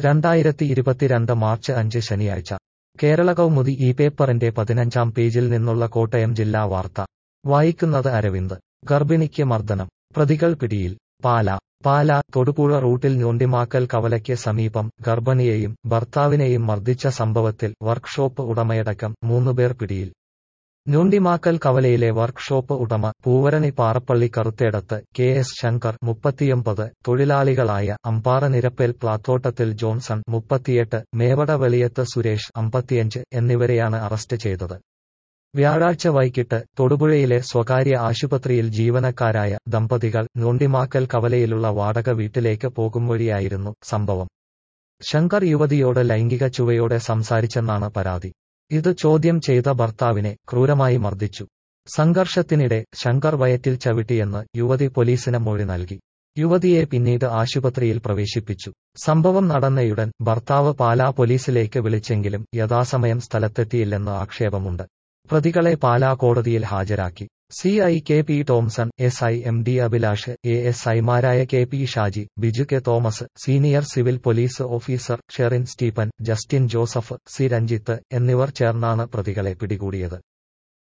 രണ്ടായിരത്തി ഇരുപത്തിരണ്ട് മാർച്ച് അഞ്ച് ശനിയാഴ്ച കേരള കൗമുദി ഈ പേപ്പറിന്റെ പതിനഞ്ചാം പേജിൽ നിന്നുള്ള കോട്ടയം ജില്ലാ വാർത്ത വായിക്കുന്നത് അരവിന്ദ് ഗർഭിണിക്ക് മർദ്ദനം പ്രതികൾ പിടിയിൽ പാല പാല തൊടുപുഴ റൂട്ടിൽ ഞൊണ്ടിമാക്കൽ കവലയ്ക്ക് സമീപം ഗർഭിണിയെയും ഭർത്താവിനെയും മർദ്ദിച്ച സംഭവത്തിൽ വർക്ക്ഷോപ്പ് ഉടമയടക്കം മൂന്നുപേർ പിടിയിൽ ഞൊണ്ടിമാക്കൽ കവലയിലെ വർക്ക്ഷോപ്പ് ഉടമ പൂവരണി പാറപ്പള്ളി കറുത്തേടത്ത് കെ എസ് ശങ്കർ മുപ്പത്തിയൊമ്പത് തൊഴിലാളികളായ അമ്പാറ നിരപ്പേൽ പ്ലാത്തോട്ടത്തിൽ ജോൺസൺ മുപ്പത്തിയെട്ട് മേവട വെളിയത്ത് സുരേഷ് അമ്പത്തിയഞ്ച് എന്നിവരെയാണ് അറസ്റ്റ് ചെയ്തത് വ്യാഴാഴ്ച വൈകിട്ട് തൊടുപുഴയിലെ സ്വകാര്യ ആശുപത്രിയിൽ ജീവനക്കാരായ ദമ്പതികൾ ഞൊണ്ടിമാക്കൽ കവലയിലുള്ള വാടക വീട്ടിലേക്ക് പോകും വഴിയായിരുന്നു സംഭവം ശങ്കർ യുവതിയോട് ലൈംഗിക ചുവയോടെ സംസാരിച്ചെന്നാണ് പരാതി ഇത് ചോദ്യം ചെയ്ത ഭർത്താവിനെ ക്രൂരമായി മർദ്ദിച്ചു സംഘർഷത്തിനിടെ ശങ്കർ വയറ്റിൽ ചവിട്ടിയെന്ന് യുവതി പോലീസിന് മൊഴി നൽകി യുവതിയെ പിന്നീട് ആശുപത്രിയിൽ പ്രവേശിപ്പിച്ചു സംഭവം നടന്നയുടൻ ഭർത്താവ് പാലാ പോലീസിലേക്ക് വിളിച്ചെങ്കിലും യഥാസമയം സ്ഥലത്തെത്തിയില്ലെന്ന് ആക്ഷേപമുണ്ട് പ്രതികളെ പാലാ കോടതിയിൽ ഹാജരാക്കി C I K P Tomson S I M D Abhilash A S ഐമാരായ K P Shaji Biju K Thomas senior civil police officer Sherin Stephen Justin Joseph C Ranjith എന്നിവർ ചേർന്നാണ് പ്രതികളെ പിടികൂടിയത്